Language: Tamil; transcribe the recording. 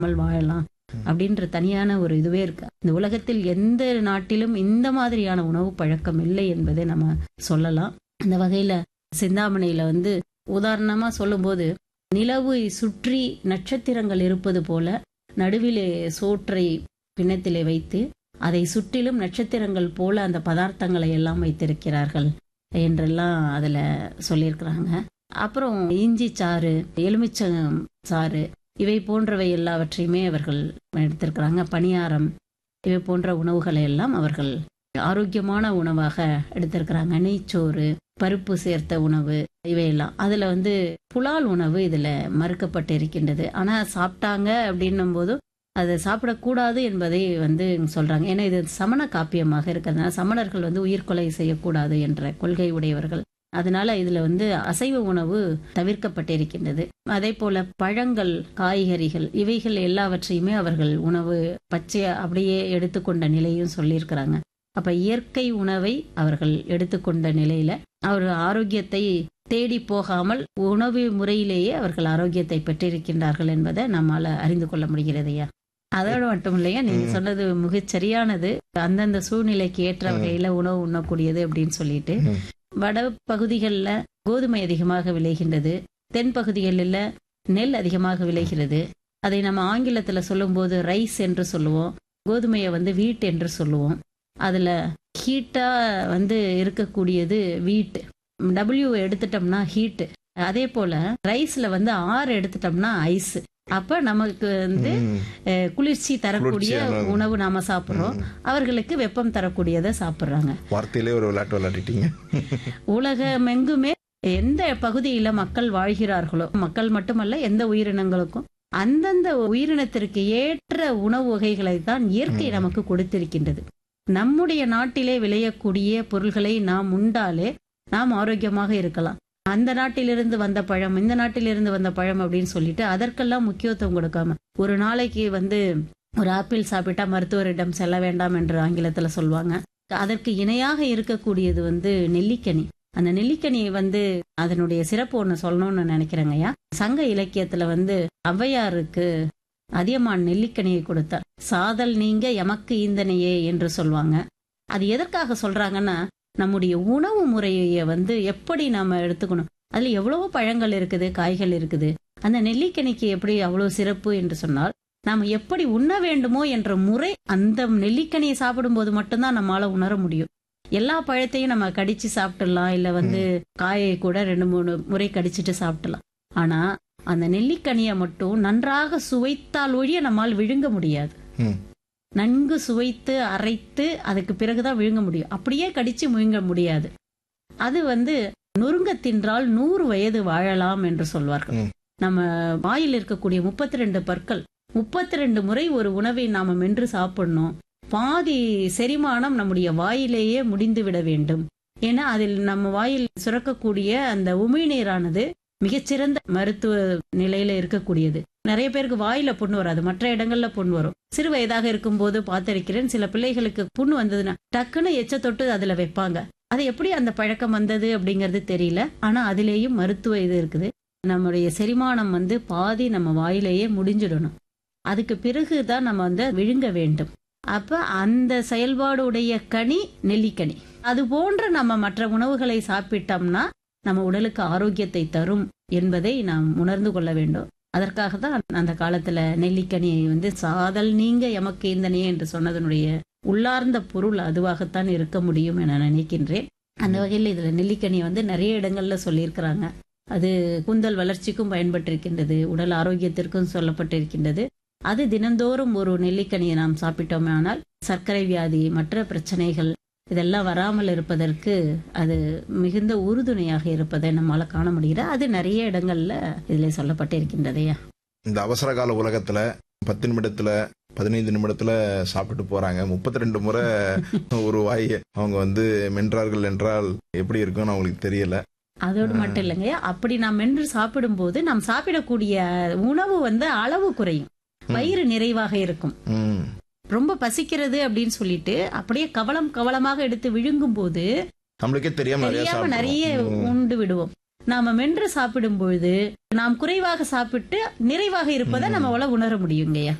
சாப்பிடாமல் வாழலாம் அப்படின்ற தனியான ஒரு இதுவே இருக்கு இந்த உலகத்தில் எந்த நாட்டிலும் இந்த மாதிரியான உணவு பழக்கம் இல்லை என்பதை நம்ம சொல்லலாம் அந்த வகையில சிந்தாமணியில வந்து உதாரணமா சொல்லும்போது நிலவை சுற்றி நட்சத்திரங்கள் இருப்பது போல நடுவிலே சோற்றை பிணத்திலே வைத்து அதை சுற்றிலும் நட்சத்திரங்கள் போல அந்த பதார்த்தங்களை எல்லாம் வைத்திருக்கிறார்கள் என்றெல்லாம் அதுல சொல்லியிருக்கிறாங்க அப்புறம் இஞ்சி சாறு எலுமிச்சம் சாறு இவை போன்றவை எல்லாவற்றையுமே அவர்கள் எடுத்திருக்கிறாங்க பணியாரம் இவை போன்ற உணவுகளை எல்லாம் அவர்கள் ஆரோக்கியமான உணவாக எடுத்திருக்கிறாங்க நெய்ச்சோறு பருப்பு சேர்த்த உணவு இவையெல்லாம் அதுல வந்து புலால் உணவு இதுல மறுக்கப்பட்டு இருக்கின்றது ஆனா சாப்பிட்டாங்க அப்படின்னும் போதும் அதை சாப்பிடக்கூடாது என்பதை வந்து சொல்றாங்க ஏன்னா இது சமண காப்பியமாக இருக்கிறதுனால சமணர்கள் வந்து உயிர்கொலை செய்யக்கூடாது என்ற கொள்கை உடையவர்கள் அதனால இதுல வந்து அசைவ உணவு தவிர்க்கப்பட்டிருக்கின்றது அதே போல பழங்கள் காய்கறிகள் இவைகள் எல்லாவற்றையுமே அவர்கள் உணவு பச்சையா அப்படியே எடுத்துக்கொண்ட நிலையும் சொல்லியிருக்கிறாங்க அப்ப இயற்கை உணவை அவர்கள் எடுத்துக்கொண்ட நிலையில அவர் ஆரோக்கியத்தை தேடி போகாமல் உணவு முறையிலேயே அவர்கள் ஆரோக்கியத்தை பெற்றிருக்கின்றார்கள் என்பதை நம்மால அறிந்து கொள்ள முடிகிறதையா அதோட மட்டும் இல்லையா நீங்க சொன்னது மிகச் சரியானது அந்தந்த சூழ்நிலைக்கு ஏற்ற வகையில உணவு உண்ணக்கூடியது அப்படின்னு சொல்லிட்டு வட பகுதிகளில் கோதுமை அதிகமாக விளைகின்றது தென் பகுதிகளில் நெல் அதிகமாக விளைகிறது அதை நம்ம ஆங்கிலத்தில் சொல்லும்போது ரைஸ் என்று சொல்லுவோம் கோதுமையை வந்து வீட் என்று சொல்லுவோம் அதில் ஹீட்டா வந்து இருக்கக்கூடியது வீட் டபிள்யூ எடுத்துட்டோம்னா ஹீட்டு அதே போல ரைஸ்ல வந்து ஆறு எடுத்துட்டோம்னா ஐஸ் அப்ப நமக்கு வந்து அஹ், குளிர்ச்சி தரக்கூடிய குளிர்ச்சியான உணவு நாம சாப்பிடுறோம் அவர்களுக்கு வெப்பம் தரக்கூடியதை சாப்பிடுறாங்க வார்த்தையிலே ஒரு விளையாட்டு விளையாடிட்டீங்க உலகமெங்குமே எந்த பகுதியில மக்கள் வாழ்கிறார்களோ மக்கள் மட்டுமல்ல எந்த உயிரினங்களுக்கும் அந்தந்த உயிரினத்திற்கு ஏற்ற உணவு வகைகளை தான் இயற்கை நமக்கு கொடுத்திருக்கின்றது நம்முடைய நாட்டிலே விளையக்கூடிய பொருள்களை நாம் உண்டாலே நாம் ஆரோக்கியமாக இருக்கலாம் அந்த நாட்டிலிருந்து வந்த பழம் இந்த நாட்டிலிருந்து வந்த பழம் அப்படின்னு சொல்லிட்டு அதற்கெல்லாம் முக்கியத்துவம் கொடுக்காம ஒரு நாளைக்கு வந்து ஒரு ஆப்பிள் சாப்பிட்டா மருத்துவரிடம் செல்ல வேண்டாம் என்று ஆங்கிலத்துல சொல்லுவாங்க அதற்கு இணையாக இருக்கக்கூடியது வந்து நெல்லிக்கனி அந்த நெல்லிக்கனியை வந்து அதனுடைய சிறப்பு ஒன்று சொல்லணும்னு நினைக்கிறேங்கய்யா சங்க இலக்கியத்துல வந்து ஔவையாருக்கு அதியமான் நெல்லிக்கனியை கொடுத்தார் சாதல் நீங்க எமக்கு ஈந்தனையே என்று சொல்லுவாங்க அது எதற்காக சொல்றாங்கன்னா நம்முடைய உணவு முறையை வந்து எப்படி நாம எடுத்துக்கணும் அதுல எவ்வளவோ பழங்கள் இருக்குது காய்கள் இருக்குது அந்த நெல்லிக்கனிக்கு எப்படி அவ்வளவு சிறப்பு என்று சொன்னால் நாம எப்படி உண்ண வேண்டுமோ என்ற முறை அந்த நெல்லிக்கனியை சாப்பிடும்போது மட்டும்தான் நம்மால உணர முடியும் எல்லா பழத்தையும் நம்ம கடிச்சு சாப்பிட்டுடலாம் இல்ல வந்து காயை கூட ரெண்டு மூணு முறை கடிச்சிட்டு சாப்பிடலாம் ஆனா அந்த நெல்லிக்கனியை மட்டும் நன்றாக சுவைத்தால் ஒழிய நம்மால் விழுங்க முடியாது ம். நன்கு சுவைத்து அரைத்து அதுக்கு பிறகுதான் விழுங்க முடியும் அப்படியே கடிச்சு முழுங்க முடியாது அது வந்து நொறுங்க தின்றால் நூறு வயது வாழலாம் என்று சொல்வார்கள் ம். நம்ம வாயில் இருக்கக்கூடிய முப்பத்தி ரெண்டு பற்கள் முப்பத்தி ரெண்டு முறை ஒரு உணவை நாம மென்று சாப்பிடணும் பாதி செரிமானம் நம்முடைய வாயிலேயே முடிந்து விட வேண்டும் ஏன்னா அதில் நம்ம வாயில் சுரக்கக்கூடிய அந்த உமிழ்நீரானது மிகச்சிறந்த மருத்துவ நிலையில இருக்கக்கூடியது நிறைய பேருக்கு வாயில புண் வராது மற்ற இடங்கள்ல புண் வரும் சிறு வயதாக இருக்கும்போது பார்த்திருக்கிறேன் சில பிள்ளைகளுக்கு புண் வந்ததுன்னா டக்குன்னு எச்ச தொட்டு அதுல வைப்பாங்க அது எப்படி அந்த பழக்கம் வந்தது அப்படிங்கிறது தெரியல ஆனா அதிலேயும் மருத்துவ இது இருக்குது நம்முடைய செரிமானம் வந்து பாதி நம்ம வாயிலேயே முடிஞ்சிடணும் அதுக்கு பிறகுதான் நம்ம வந்து விழுங்க வேண்டும் அப்ப அந்த செயல்பாடு உடைய கனி நெல்லிக்கனி அது போன்ற நம்ம மற்ற உணவுகளை சாப்பிட்டோம்னா நம்ம உடலுக்கு ஆரோக்கியத்தை தரும் என்பதை நாம் உணர்ந்து கொள்ள வேண்டும் அதற்காக தான் அந்த காலத்துல நெல்லிக்கனியை வந்து சாதல் நீங்க எமக்கு இந்தனே என்று சொன்னதனுடைய உள்ளார்ந்த பொருள் அதுவாகத்தான் இருக்க முடியும் என நினைக்கின்றேன் அந்த வகையில் இதுல நெல்லிக்கனியை வந்து நிறைய இடங்கள்ல சொல்லியிருக்கிறாங்க அது கூந்தல் வளர்ச்சிக்கும் பயன்பட்டிருக்கின்றது உடல் ஆரோக்கியத்திற்கும் சொல்லப்பட்டிருக்கின்றது அது தினந்தோறும் ஒரு நெல்லிக்கனியை நாம் சாப்பிட்டோமே ஆனால் சர்க்கரை வியாதி மற்ற பிரச்சனைகள் இதெல்லாம் வராமல் இருப்பதற்கு அது மிகுந்த உறுதுணையாக இருப்பதை நம்மால காண முடிகிறது அது நிறைய இடங்கள்ல இதுல சொல்லப்பட்டிருக்கின்றதையா இந்த அவசர கால உலகத்துல பத்து நிமிடத்துல பதினைந்து நிமிடத்துல சாப்பிட்டு போறாங்க முப்பத்தி ரெண்டு முறை ஒரு வாய் அவங்க வந்து மென்றார்கள் என்றால் எப்படி இருக்கும்னு அவங்களுக்கு தெரியல அதோடு மட்டும் இல்லைங்க அப்படி நாம் மென்று சாப்பிடும்போது நாம் சாப்பிடக்கூடிய உணவு வந்து அளவு குறையும் வயிறு நிறைவாக இருக்கும் ம் ரொம்ப பசிக்கிறது அப்படின்னு சொல்லிட்டு அப்படியே கவலம் கவலமாக எடுத்து விழுங்கும் போது நம்மளுக்கே தெரியாம நிறைய தெரியாம நிறைய சாப்பிடுவோம். ம். உண்டு விடுவோம் நாம மென்று சாப்பிடும் பொழுது நாம் குறைவாக சாப்பிட்டு நிறைவாக இருப்பதை நம்மளால உணர முடியுங்கய்யா